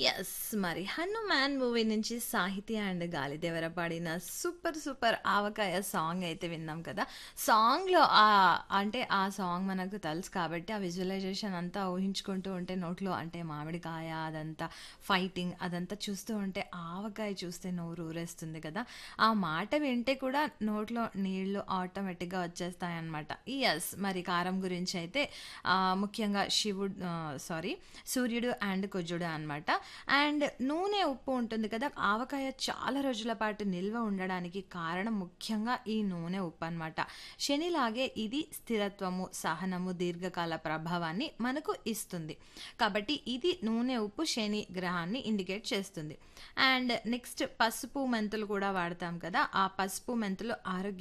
Yes. మరి 'Hanuman' movie నుంచి సాహితీ అండ్ గాలిదేవర పాడిన సూపర్ సూపర్ ఆవకాయ సాంగ్ అయితే విన్నాం కదా! సాంగ్‌లో ఆహ్, అంటే ఆ సాంగ్ మనకు తెలుసు కాబట్టి ఆ విజువలైజేషన్ అంతా ఊహించుకుంటూ ఉంటే నోట్లో అంటే మామిడికాయ అదంతా ఫైటింగ్ అదంతా చూస్తూ ఉంటే ఆవకాయ చూస్తే నోరు ఊరేస్తుంది కదా! ఆ మాట వింటే కూడా నోట్లో నీళ్లు ఆటోమేటిక్‌గా వచ్చేస్తాయన్నమాట. యెస్. మరి కారం గురించి అయితే ఆహ్, ముఖ్యంగా శివుడు ఆహ్, సారీ సూర్యుడు అండ్ కుజుడు అన్నమాట. అండ్ నూనె, ఉప్పు ఉంటుంది కదా! ఆవకాయ చాలా రోజుల పాటు నిల్వ ఉండడానికి కారణం ముఖ్యంగా ఈ నూనె, ఉప్పు అన్నమాట. శనిలాగే ఇది స్థిరత్వము, సహనము, దీర్ఘకాల ప్రభావాన్ని మనకు ఇస్తుంది. కాబట్టి ఇది నూనె, ఉప్పు శని గ్రహాన్ని ఇండికేట్ చేస్తుంది. అండ్ నెక్స్ట్ పసుపు, మెంతులు కూడా వాడతాం కదా! ఆ పసుపు, మెంతులు ఆరోగ్య